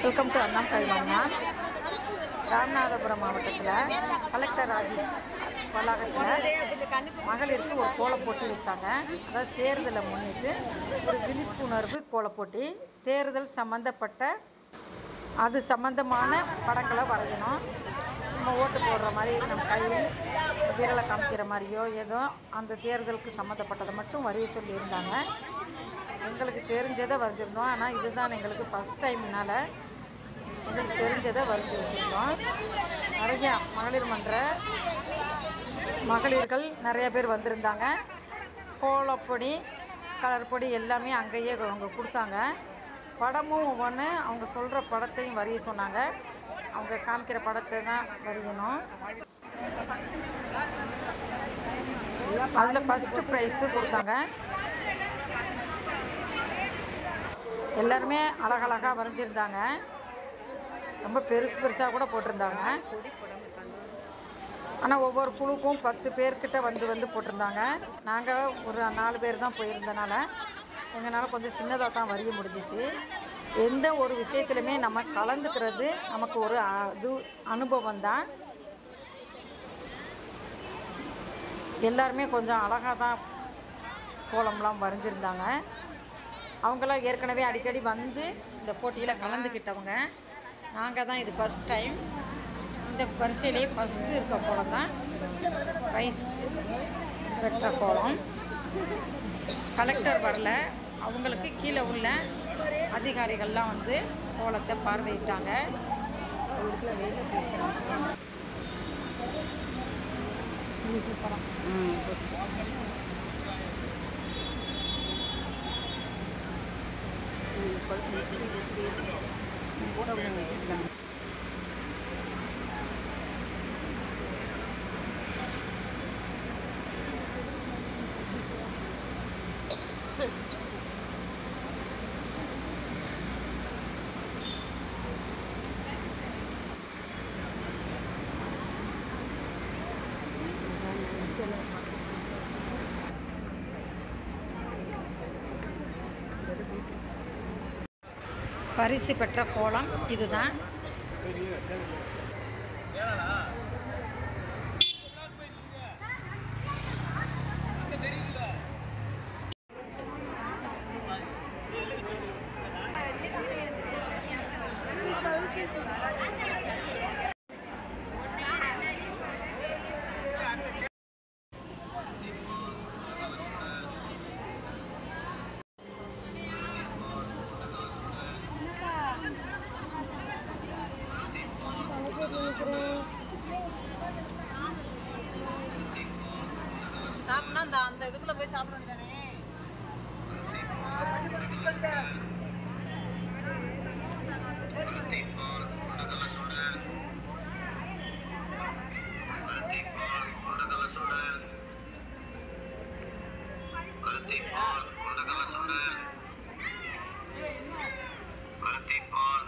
welcome to அண்ணா கைவாங்கா ராமநாதபுரம் மாவட்டத்தில் கலெக்டர் ஆஃபீஸ் வளாகத்தில் மகளிருக்கு ஒரு கோலப் போட்டி வச்சாங்க அதாவது தேர்தலை முன்னிட்டு ஒரு விழிப்புணர்வு கோலப் போட்டி தேர்தல் சம்மந்தப்பட்ட அது சம்மந்தமான படங்களை வரையணும் நம்ம ஓட்டு போடுற மாதிரி நம்ம கையில் விரலை காமிக்கிற மாதிரியோ ஏதோ அந்த தேர்தலுக்கு சம்மந்தப்பட்டதை மட்டும் வரைய சொல்லியிருந்தாங்க எங்களுக்கு தெரிஞ்சதை வரைஞ்சிருந்தோம் ஆனால் இதுதான் எங்களுக்கு ஃபஸ்ட் டைம்னால எங்களுக்கு தெரிஞ்சதை வரைஞ்சி வச்சுருந்தோம் நிறையா மகளிர் மன்ற மகளிர்கள் நிறைய பேர் வந்திருந்தாங்க கோலப்பொடி கலர் பொடி எல்லாமே அங்கேயே அவங்க கொடுத்தாங்க படமும் ஒவ்வொன்று அவங்க சொல்கிற படத்தையும் வரைய சொன்னாங்க அவங்க காமிக்கிற படத்தை தான் வரையணும் அதில் ஃபஸ்ட்டு ப்ரைஸு கொடுத்தாங்க எல்லாருமே அழகழகாக வரைஞ்சிருந்தாங்க ரொம்ப பெருசு பெருசாக கூட போட்டிருந்தாங்க ஆனால் ஒவ்வொரு குழுக்கும் பத்து பேர்கிட்ட வந்து வந்து போட்டிருந்தாங்க நாங்கள் ஒரு நாலு பேர் தான் போயிருந்தனால எங்களால் கொஞ்சம் சின்னதாக தான் வரைய முடிஞ்சிச்சு எந்த ஒரு விஷயத்துலையுமே நம்ம கலந்துக்கிறது நமக்கு ஒரு அ- இது அனுபவம் தான் எல்லாருமே கொஞ்சம் அழகாக தான் கோலம்லாம் வரைஞ்சிருந்தாங்க அவங்களாம் ஏற்கனவே அடிக்கடி வந்து இந்த போட்டியில் கலந்துக்கிட்டவங்க நாங்கள் தான் இது ஃபஸ்ட் டைம் இந்த வரிசையிலேயே ஃபஸ்ட்டு இருக்க கோலம் தான் ப்ரைஸ் பெற்ற கோலம் கலெக்டர் வரல அவங்களுக்கு கீழே உள்ள அதிகாரிகள்லாம் வந்து கோலத்தை பார்வையிட்டாங்க பரிசு பெற்ற கோலம் இதுதான் சாப்பிட்னா அந்த அந்த இதுக்குள்ள போய் சாப்பிட வேண்டியதானே பருத்தி பால்